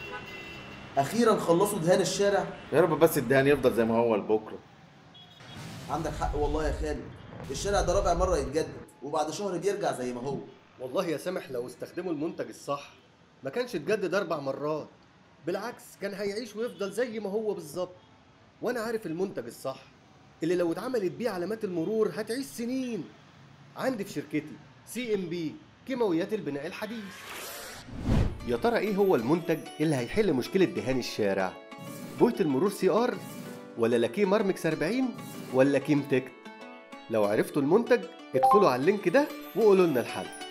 اخيرا خلصوا دهان الشارع يا رب بس الدهان يفضل زي ما هو لبكره عندك حق والله يا خالد الشارع ده رابع مره يتجدد وبعد شهر بيرجع زي ما هو والله يا سامح لو استخدموا المنتج الصح ما كانش اتجدد اربع مرات بالعكس كان هيعيش ويفضل زي ما هو بالظبط وانا عارف المنتج الصح اللي لو اتعملت بيه علامات المرور هتعيش سنين عندي في شركتي سي ام بي كيماويات البناء الحديث يا ترى ايه هو المنتج اللي هيحل مشكله دهان الشارع بويه المرور سي ار ولا لاكيه مارمكس 40 ولا كيمتك لو عرفتوا المنتج ادخلوا على اللينك ده وقولوا لنا الحل